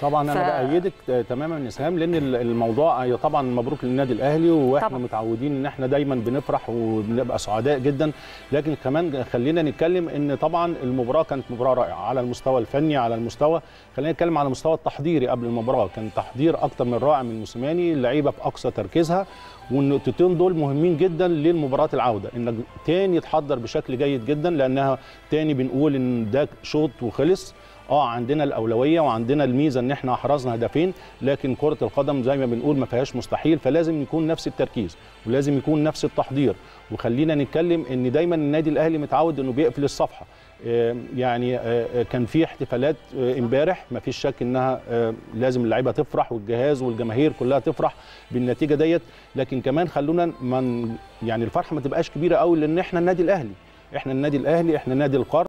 طبعا ف- انا بايدك تماما يا سهام لان ال- الموضوع طبعا مبروك للنادي الاهلي واحنا طبعاً. متعودين ان احنا دايما بنفرح وبنبقى سعداء جدا لكن كمان خلينا نتكلم ان طبعا المباراه كانت مباراه رائعه على المستوى الفني على المستوى خلينا نتكلم على المستوى التحضيري قبل المباراه كان تحضير اكتر من رائع من موسيماني اللعيبه في اقصى تركيزها والنقطتين دول مهمين جدا للمباراه العوده انك تاني تحضر بشكل جيد جدا لانها تاني بنقول ان ده شوط وخلص اه عندنا الاولويه وعندنا الميزه ان احنا احرزنا هدفين لكن كره القدم زي ما بنقول ما فيهاش مستحيل فلازم يكون نفس التركيز ولازم يكون نفس التحضير وخلينا نتكلم ان دايما النادي الاهلي متعود انه بيقفل الصفحه آه، يعني آه، كان في احتفالات آه، امبارح ما فيش شك انها آه، لازم اللعيبه تفرح والجهاز والجماهير كلها تفرح بالنتيجه ديت لكن كمان خلونا من يعني الفرحه ما تبقاش كبيره قوي لان احنا النادي الاهلي احنا النادي الاهلي احنا نادي القرن